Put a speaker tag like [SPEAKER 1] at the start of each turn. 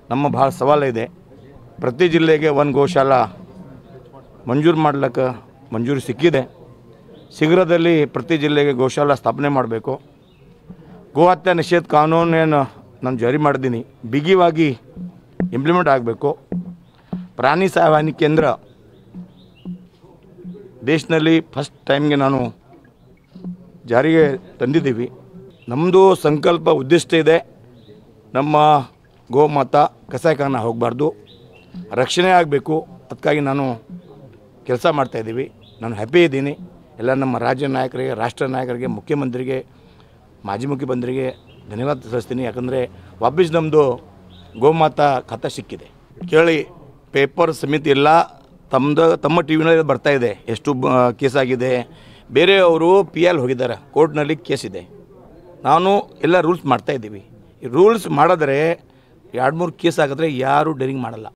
[SPEAKER 1] ನಮ್ಮ ಭಾಳ ಸವಾಲಿದೆ ಪ್ರತಿ ಜಿಲ್ಲೆಗೆ ಒಂದು ಗೋಶಾಲಾ ಮಂಜೂರು ಮಾಡ್ಲಿಕ್ಕೆ ಮಂಜೂರು ಸಿಕ್ಕಿದೆ ಶೀಘ್ರದಲ್ಲಿ ಪ್ರತಿ ಜಿಲ್ಲೆಗೆ ಗೋಶಾಲಾ ಸ್ಥಾಪನೆ ಮಾಡಬೇಕು ಗೋಹತ್ಯೆ ನಿಷೇಧ ಕಾನೂನೇನು ನಾನು ಜಾರಿ ಮಾಡಿದ್ದೀನಿ ಬಿಗಿವಾಗಿ ಇಂಪ್ಲಿಮೆಂಟ್ ಆಗಬೇಕು ಪ್ರಾಣಿ ಸಾವಯವ ಕೇಂದ್ರ ದೇಶದಲ್ಲಿ ಫಸ್ಟ್ ಟೈಮ್ಗೆ ನಾನು ಜಾರಿಗೆ ತಂದಿದ್ದೀವಿ ನಮ್ಮದು ಸಂಕಲ್ಪ ಉದ್ದೇಶ ಇದೆ ನಮ್ಮ ಗೋಮಾತಾ ಕಸಾಯಿಖಾನ ಹೋಗಬಾರ್ದು ರಕ್ಷಣೆ ಆಗಬೇಕು ಅದಕ್ಕಾಗಿ ನಾನು ಕೆಲಸ ಮಾಡ್ತಾಯಿದ್ದೀವಿ ನಾನು ಹ್ಯಾಪಿ ಇದ್ದೀನಿ ಎಲ್ಲ ನಮ್ಮ ರಾಜ್ಯ ನಾಯಕರಿಗೆ ರಾಷ್ಟ್ರ ನಾಯಕರಿಗೆ ಮುಖ್ಯಮಂತ್ರಿಗೆ ಮಾಜಿ ಮುಖ್ಯಮಂತ್ರಿಗೆ ಧನ್ಯವಾದ ಸಲ್ಲಿಸ್ತೀನಿ ಯಾಕಂದರೆ ವಾಪಸ್ ನಮ್ಮದು ಗೋಮಾತಾ ಖಾತಾ ಸಿಕ್ಕಿದೆ ಕೇಳಿ ಪೇಪರ್ ಸಮಿತಿ ಎಲ್ಲ ತಮ್ಮದು ತಮ್ಮ ಟಿ ವಿನಲ್ಲಿ ಬರ್ತಾ ಇದೆ ಎಷ್ಟು ಕೇಸ್ ಆಗಿದೆ ಬೇರೆಯವರು ಪಿ ಎಲ್ ಹೋಗಿದ್ದಾರೆ ಕೋರ್ಟ್ನಲ್ಲಿ ಕೇಸ್ ಇದೆ ನಾನು ಎಲ್ಲ ರೂಲ್ಸ್ ಮಾಡ್ತಾ ಇದ್ದೀವಿ ಈ ರೂಲ್ಸ್ ಮಾಡಿದ್ರೆ ಎರಡು ಮೂರು ಕೇಸ್ ಆಗಿದ್ರೆ ಯಾರೂ ಡೇರಿಂಗ್ ಮಾಡಲ್ಲ